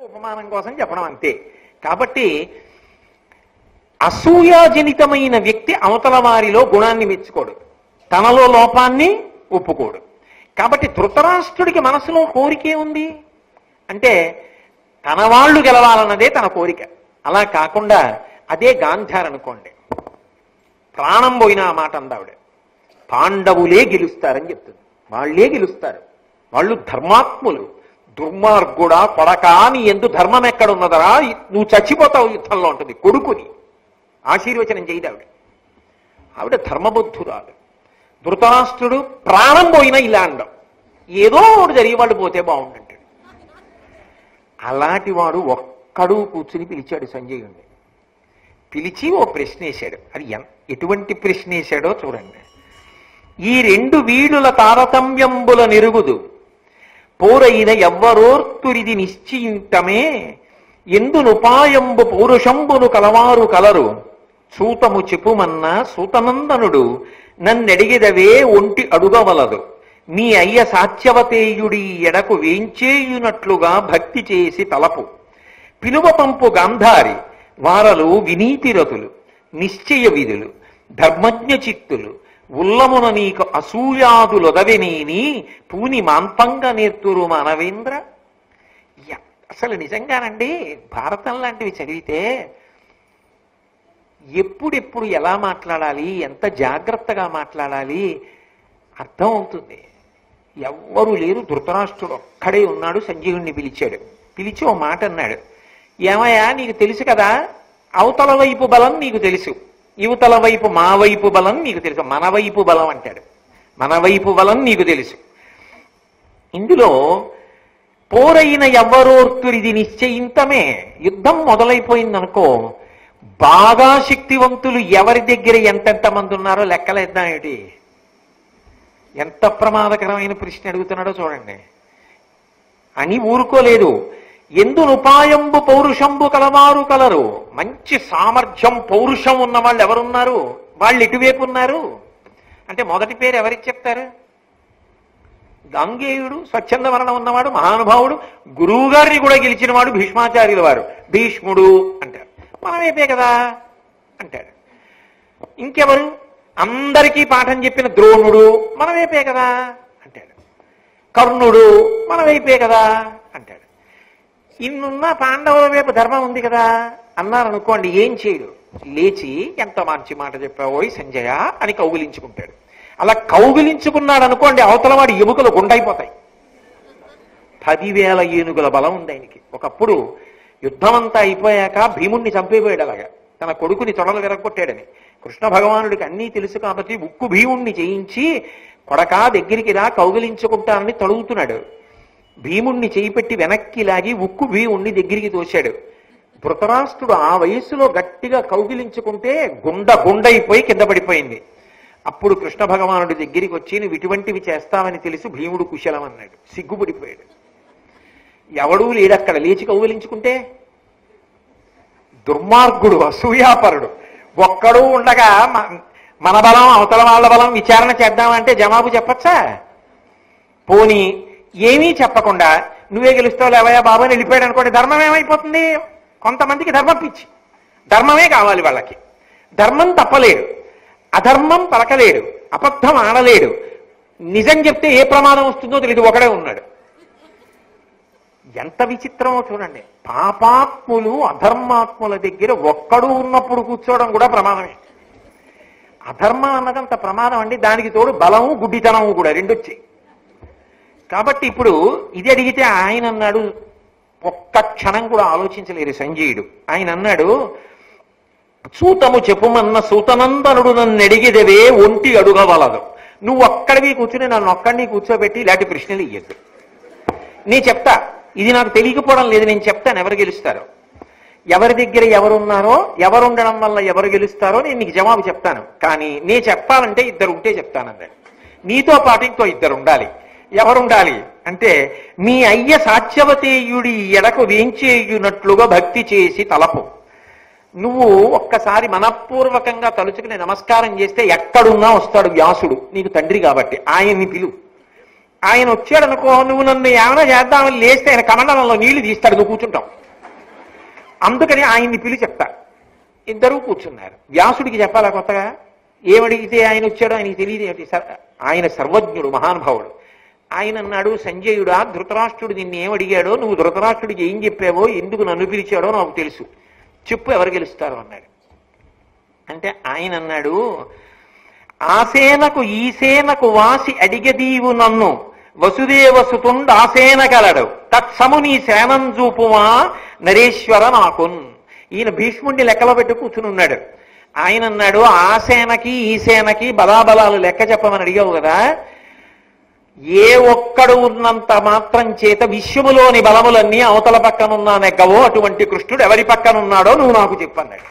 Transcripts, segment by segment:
ఉపమానం కోసం చెప్పడం అంతే కాబట్టి అసూయాజనితమైన వ్యక్తి అవతల వారిలో గుణాన్ని మెచ్చుకోడు తనలో లోపాన్ని ఒప్పుకోడు కాబట్టి ధృతరాష్ట్రుడికి మనసులో కోరికే ఉంది అంటే తన వాళ్ళు గెలవాలన్నదే తన కోరిక అలా కాకుండా అదే గాంధార్ అనుకోండి ప్రాణం పోయిన ఆ మాట అందావిడ పాండవులే గెలుస్తారని చెప్తుంది వాళ్ళే గెలుస్తారు వాళ్ళు ధర్మాత్ములు దుర్మార్గుడా కొడకా నీ ఎందు ధర్మం ఎక్కడున్నదరా నువ్వు చచ్చిపోతావు యుద్ధంలో ఉంటుంది కొడుకుని ఆశీర్వచనం చేయదు ఆవిడ ఆవిడ ధర్మబుద్ధురాలు ధృతరాష్ట్రుడు ప్రాణం పోయినా ఇలా అండం ఏదో ఒకటి జరిగి వాళ్ళు పోతే బాగుంటుంటాడు అలాంటి వాడు ఒక్కడు కూర్చుని పిలిచాడు సంజయుణ్ణి పిలిచి ఓ ప్రశ్న వేశాడు అది ఎన్- ఎటువంటి ప్రశ్న వేశాడో చూడండి ఈ రెండు వీడుల తారతమ్యంబుల నిరుగుదు పోరైన ఎవ్వరోర్తురిది నిశ్చయింతమే ఎందునుపాయంబు పౌరుషంబును కలవారు కలరు సూతము చెప్పుమన్న సూతనందనుడు నన్నెడిగిదవే ఒంటి అడుగవలదు నీ అయ్య సాత్యవతేయుడి ఎడకు వేంచేయునట్లుగా భక్తి చేసి తలపు పిలువ పంపు గాంధారి వారలు వినీతిరతులు నిశ్చయ విధులు ధర్మజ్ఞ చిత్తులు ఉల్లమున నీకు అసూయాదులొదవెనీని పూని మాంతంగా నేర్తురు మానవేంద్ర య- అసలు నిజంగానండి భారతం లాంటివి చదివితే ఎప్పుడెప్పుడు ఎలా మాట్లాడాలి ఎంత జాగ్రత్తగా మాట్లాడాలి అర్థం అవుతుంది ఎవ్వరూ లేరు ధృతరాష్ట్రుడు ఒక్కడే ఉన్నాడు సంజీవుణ్ణి పిలిచాడు పిలిచి ఓ మాట అన్నాడు ఏమయ్యా నీకు తెలుసు కదా అవతల వైపు బలం నీకు తెలుసు యువతల వైపు మా వైపు బలం నీకు తెలుసు మన వైపు బలం అంటాడు మన వైపు బలం నీకు తెలుసు ఇందులో పోరైన ఎవ్వరోర్తురిది నిశ్చయింతమే యుద్ధం మొదలైపోయిందనుకో బాగా శక్తివంతులు ఎవరి దగ్గర ఎంతెంత మంది ఉన్నారో లెక్కలేద్దాం ఏమిటి ఎంత ప్రమాదకరమైన ప్రశ్న అడుగుతున్నాడో చూడండి అని ఊరుకోలేదు ఎందునుపాయంబు పౌరుషంబు కలవారు కలరు మంచి సామర్థ్యం పౌరుషం ఉన్న వాళ్ళు ఎవరున్నారు వాళ్ళు ఎటువైపు ఉన్నారు అంటే మొదటి పేరు ఎవరికి చెప్తారు గంగేయుడు స్వచ్ఛంద మరణం ఉన్నవాడు మహానుభావుడు గురువు గారిని కూడా గెలిచిన వాడు భీష్మాచార్యుల వారు భీష్ముడు అంటారు మనమేపే కదా అంటాడు ఇంకెవరు అందరికీ పాఠం చెప్పిన ద్రోణుడు మనమేపే కదా అంటాడు కర్ణుడు మనమైపే కదా అంటాడు ఇన్నున్న పాండవుల వైపు ధర్మం ఉంది కదా అన్నారనుకోండి ఏం చేయడు లేచి ఎంత మంచి మాట చెప్పావోయ్ సంజయ అని కౌగిలించుకుంటాడు అలా కౌగిలించుకున్నాడు అనుకోండి అవతల వాడి ఎముకలు గుండైపోతాయి పదివేల ఏనుగుల బలం ఉంది ఆయనకి ఒకప్పుడు యుద్ధం అంతా అయిపోయాక భీముణ్ణి చంపేపోయాడు అలాగా తన కొడుకుని తొడలు విరగొట్టాడని కృష్ణ భగవానుడికి అన్నీ తెలుసు కాబట్టి ఉక్కు భీముణ్ణి చేయించి కొడక దగ్గరికి రా కౌగిలించుకుంటానని తడుగుతున్నాడు భీముణ్ణి చేయిపెట్టి వెనక్కి లాగి ఉక్కు భీముణ్ణి దగ్గరికి తోశాడు ధృతరాష్ట్రుడు ఆ వయస్సులో గట్టిగా కౌగిలించుకుంటే గుండ గుండైపోయి కింద పడిపోయింది అప్పుడు కృష్ణ భగవానుడి దగ్గరికి వచ్చి నువ్వు ఇటువంటివి చేస్తావని తెలిసి భీముడు కుశలం అన్నాడు సిగ్గుపడిపోయాడు ఎవడూ లేడక్కడ లేచి కౌగిలించుకుంటే దుర్మార్గుడు అసూయాపరుడు ఒక్కడూ ఉండగా మ- మన బలం అవతల వాళ్ళ బలం విచారణ చేద్దామంటే జవాబు చెప్పచ్చా పోని ఏమీ చెప్పకుండా నువ్వే గెలుస్తావు లేవయ్యా బాబు అని వెళ్ళిపోయాడు అనుకోండి ధర్మం ఏమైపోతుంది కొంతమందికి ధర్మం పిచ్చి ధర్మమే కావాలి వాళ్ళకి ధర్మం తప్పలేడు అధర్మం పలకలేడు అబద్ధం ఆడలేడు నిజం చెప్తే ఏ ప్రమాదం వస్తుందో తెలియదు ఒకడే ఉన్నాడు ఎంత విచిత్రమో చూడండి పాపాత్ములు అధర్మాత్ముల దగ్గర ఒక్కడు ఉన్నప్పుడు కూర్చోవడం కూడా ప్రమాదమే అధర్మం అన్నదంత ప్రమాదం అండి దానికి తోడు బలము గుడ్డితనము కూడా రెండు వచ్చాయి కాబట్టి ఇప్పుడు ఇది అడిగితే ఆయన అన్నాడు ఒక్క క్షణం కూడా ఆలోచించలేరు సంజయుడు ఆయన అన్నాడు సూతము చెప్పుమన్న సూతనందనుడు నన్ను అడిగిదవే ఒంటి అడుగవలదు నువ్వు ఒక్కడివి కూర్చుని నన్ను ఒక్కడిని కూర్చోబెట్టి ఇలాంటి ప్రశ్నలు ఇయ్యద్దు నేను చెప్తా ఇది నాకు తెలియకపోవడం లేదు నేను చెప్తాను ఎవరు గెలుస్తారో ఎవరి దగ్గర ఎవరున్నారో ఎవరు ఉండడం వల్ల ఎవరు గెలుస్తారో నేను నీకు జవాబు చెప్తాను కానీ నేను చెప్పాలంటే ఇద్దరు ఉంటే చెప్తానన్నాడు నీతో పాటు ఇంకో ఇద్దరు ఉండాలి ఎవరుండాలి అంటే మీ అయ్య సాత్యవతేయుడి ఎడకు వేంచేయునట్లుగా భక్తి చేసి తలపు నువ్వు ఒక్కసారి మనపూర్వకంగా తలుచుకుని నమస్కారం చేస్తే ఎక్కడున్నా వస్తాడు వ్యాసుడు నీకు తండ్రి కాబట్టి ఆయన్ని పిలు ఆయన వచ్చాడు అనుకో నువ్వు నన్ను ఏమైనా చేద్దామని లేస్తే ఆయన కమండలంలో నీళ్లు తీస్తాడు నువ్వు కూర్చుంటావు అందుకని ఆయన్ని పిలిచి చెప్తా ఇద్దరూ కూర్చున్నారు వ్యాసుడికి చెప్పాలా కొత్తగా ఏమడిగితే ఆయన వచ్చాడో ఆయనకి తెలియదు ఏమిటి సర్- ఆయన సర్వజ్ఞుడు మహానుభావుడు ఆయన అన్నాడు సంజయుడా ధృతరాష్ట్రుడు నిన్ను ఏమడిగాడో నువ్వు ధృతరాష్ట్రుడికి ఏం చెప్పావో ఎందుకు నన్ను పిలిచాడో నాకు తెలుసు చెప్పు ఎవరు గెలుస్తారు అన్నాడు అంటే ఆయన అన్నాడు ఆ సేనకు ఈ సేనకు వాసి అడిగదీవు నన్ను వసుదేవసుతుండు ఆ సేన కలడు తత్సము నీ సేనం చూపుమా నరేశ్వర నాకున్ ఈయన భీష్ముడిని లెక్కలో పెట్టి కూర్చుని ఉన్నాడు ఆయన అన్నాడు ఆ సేనకి ఈ సేనకి బలాబలాలు లెక్క చెప్పమని అడిగావు కదా ఏ ఒక్కడు ఉన్నంత మాత్రం చేత విశ్వములోని బలములన్నీ అవతల పక్కనున్నా నెగ్గవో అటువంటి కృష్ణుడు ఎవరి పక్కనున్నాడో నువ్వు నాకు చెప్పన్నాడు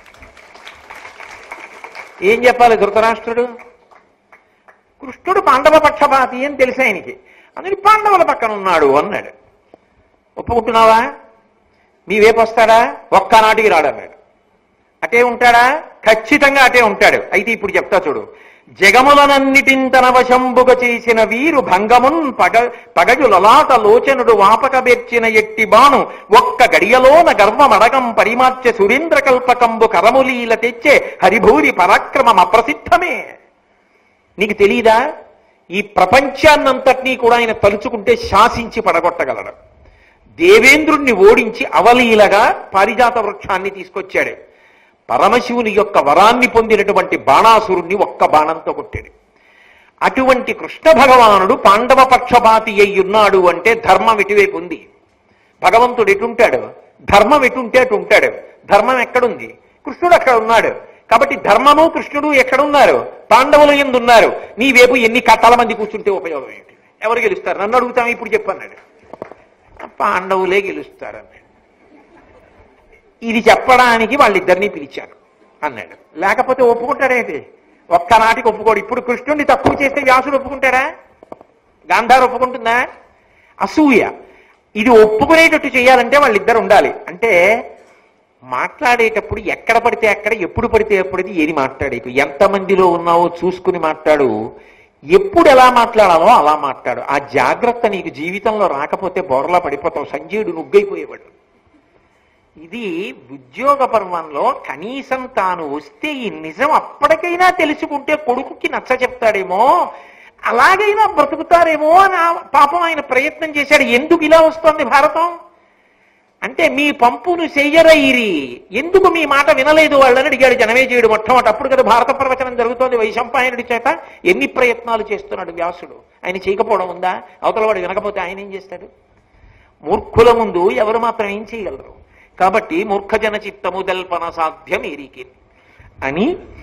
ఏం చెప్పాలి ధృతరాష్ట్రుడు కృష్ణుడు పాండవ పక్షపాతి అని తెలిసి ఆయనకి అందుకని పాండవుల పక్కన ఉన్నాడు అన్నాడు ఒప్పుకుంటున్నావా మీ వైపు వస్తాడా ఒక్కనాటికి రాడన్నాడు అటే ఉంటాడా ఖచ్చితంగా అటే ఉంటాడు అయితే ఇప్పుడు చెప్తా చూడు జగములనన్నిటింతన వశంబుగ చేసిన వీరు భంగమున్ పగ పగజు లలాట లోచనుడు వాపక బెర్చిన ఎట్టి బాను ఒక్క గడియలోన గర్వమడగం పరిమార్చె సురేంద్ర కల్పకంబు కరములీల తెచ్చే హరిభూరి పరాక్రమం అప్రసిద్ధమే నీకు తెలీదా ఈ ప్రపంచాన్నంతటినీ కూడా ఆయన తలుచుకుంటే శాసించి పడగొట్టగలడు దేవేంద్రుణ్ణి ఓడించి అవలీలగా పారిజాత వృక్షాన్ని తీసుకొచ్చాడు పరమశివుని యొక్క వరాన్ని పొందినటువంటి బాణాసురుణ్ణి ఒక్క బాణంతో కొట్టాడు అటువంటి కృష్ణ భగవానుడు పాండవ పక్షపాతి అయి ఉన్నాడు అంటే ధర్మం ఎటువైపు ఉంది భగవంతుడు ఎటుంటాడు ధర్మం ఎటుంటే అటు ఉంటాడు ధర్మం ఎక్కడుంది కృష్ణుడు అక్కడ ఉన్నాడు కాబట్టి ధర్మము కృష్ణుడు ఎక్కడున్నారు పాండవులు ఎందున్నారు నీ వైపు ఎన్ని కట్టాల మంది కూర్చుంటే ఉపయోగం ఏంటి ఎవరు గెలుస్తారు నన్ను అడుగుతాం ఇప్పుడు చెప్పన్నాడు పాండవులే గెలుస్తారన్నాడు ఇది చెప్పడానికి వాళ్ళిద్దరినీ పిలిచారు అన్నాడు లేకపోతే ఒప్పుకుంటాడేంటి ఒక్కనాటికి ఒప్పుకోడు ఇప్పుడు కృష్ణుడిని తక్కువ చేస్తే వ్యాసుడు ఒప్పుకుంటాడా గాంధార్ ఒప్పుకుంటుందా అసూయ ఇది ఒప్పుకునేటట్టు చేయాలంటే వాళ్ళిద్దరు ఉండాలి అంటే మాట్లాడేటప్పుడు ఎక్కడ పడితే అక్కడ ఎప్పుడు పడితే ఎప్పుడైతే ఏది మాట్లాడేకు ఎంతమందిలో ఉన్నావో చూసుకుని మాట్లాడు ఎప్పుడు ఎలా మాట్లాడాలో అలా మాట్లాడు ఆ జాగ్రత్త నీకు జీవితంలో రాకపోతే బోర్లా పడిపోతావు సంజయుడు నుగ్గైపోయేవాడు ఇది ఉద్యోగ పర్వంలో కనీసం తాను వస్తే ఈ నిజం అప్పటికైనా తెలుసుకుంటే కొడుకుకి నచ్చ చెప్తాడేమో అలాగైనా బ్రతుకుతారేమో అని ఆ పాపం ఆయన ప్రయత్నం చేశాడు ఎందుకు ఇలా వస్తోంది భారతం అంటే మీ పంపును చెయ్యరయిరి ఎందుకు మీ మాట వినలేదు వాళ్ళని అడిగాడు జనమేజయుడు మొట్టమొదటి అప్పుడు కదా భారత ప్రవచనం జరుగుతోంది వైశంపాయనుడి చేత ఎన్ని ప్రయత్నాలు చేస్తున్నాడు వ్యాసుడు ఆయన చేయకపోవడం ఉందా అవతల వాడు వినకపోతే ఆయన ఏం చేస్తాడు మూర్ఖుల ముందు ఎవరు మాత్రం ఏం చేయగలరు కాబట్టి మూర్ఖజన చిత్తము దల్పన సాధ్యం ఎరికి అని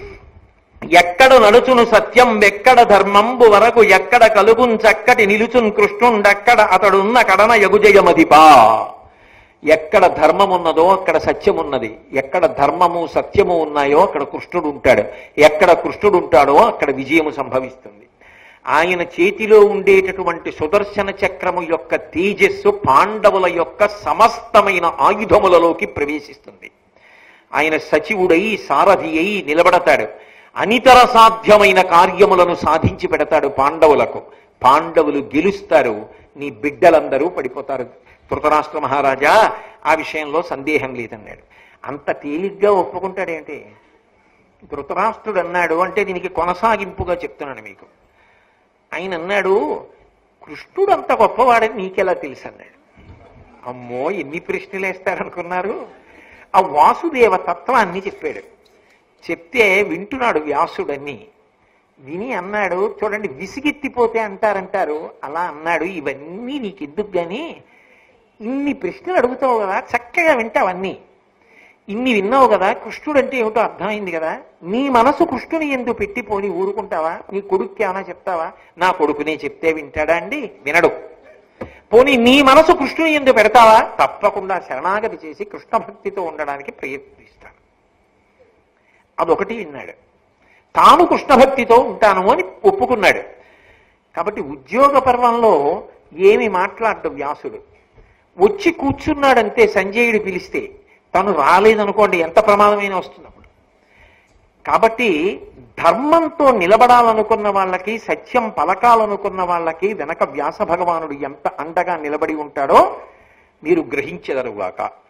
ఎక్కడ నడుచును సత్యం ఎక్కడ ధర్మంబు వరకు ఎక్కడ కలుగున్ చక్కటి నిలుచున్ కృష్ణుండక్కడ అతడున్న కడన యగుజయమధిపా ఎక్కడ ధర్మం ఉన్నదో అక్కడ సత్యం ఉన్నది ఎక్కడ ధర్మము సత్యము ఉన్నాయో అక్కడ కృష్ణుడు ఉంటాడు ఎక్కడ కృష్ణుడు ఉంటాడో అక్కడ విజయము సంభవిస్తుంది ఆయన చేతిలో ఉండేటటువంటి సుదర్శన చక్రము యొక్క తేజస్సు పాండవుల యొక్క సమస్తమైన ఆయుధములలోకి ప్రవేశిస్తుంది ఆయన సచివుడై సారథి అయి నిలబడతాడు అనితర సాధ్యమైన కార్యములను సాధించి పెడతాడు పాండవులకు పాండవులు గెలుస్తారు నీ బిడ్డలందరూ పడిపోతారు ధృతరాష్ట్ర మహారాజా ఆ విషయంలో సందేహం లేదన్నాడు అంత తేలిగ్గా ఒప్పుకుంటాడేంటి ధృతరాష్ట్రుడు అన్నాడు అంటే దీనికి కొనసాగింపుగా చెప్తున్నాను మీకు ఆయన అన్నాడు కృష్ణుడు అంత గొప్పవాడని నీకెలా తెలుసు అన్నాడు అమ్మో ఎన్ని ప్రశ్నలు వేస్తారనుకున్నారు ఆ వాసుదేవ తత్వాన్ని చెప్పాడు చెప్తే వింటున్నాడు వ్యాసుడన్ని విని అన్నాడు చూడండి విసిగెత్తిపోతే అంటారంటారు అలా అన్నాడు ఇవన్నీ నీకు ఎందుకు గాని ఇన్ని ప్రశ్నలు అడుగుతావు కదా చక్కగా వింటావు అన్నీ ఇన్ని విన్నావు కదా కృష్ణుడు అంటే ఏమిటో అర్థమైంది కదా నీ మనసు కృష్ణుని ఎందు పెట్టిపోని ఊరుకుంటావా నీ కొడుక్కి ఏమైనా చెప్తావా నా కొడుకునే చెప్తే వింటాడా అండి వినడు పోనీ నీ మనసు కృష్ణుని ఎందు పెడతావా తప్పకుండా శరణాగతి చేసి కృష్ణ భక్తితో ఉండడానికి ప్రయత్నిస్తాను అదొకటి విన్నాడు తాను కృష్ణ భక్తితో ఉంటాను అని ఒప్పుకున్నాడు కాబట్టి ఉద్యోగ పర్వంలో ఏమి మాట్లాడ్డు వ్యాసుడు వచ్చి కూర్చున్నాడంతే సంజయుడు పిలిస్తే తను రాలేదనుకోండి ఎంత ప్రమాదమైన వస్తుంది అప్పుడు కాబట్టి ధర్మంతో నిలబడాలనుకున్న వాళ్ళకి సత్యం పలకాలనుకున్న వాళ్ళకి వెనక వ్యాస భగవానుడు ఎంత అండగా నిలబడి ఉంటాడో మీరు గ్రహించెదరుగాక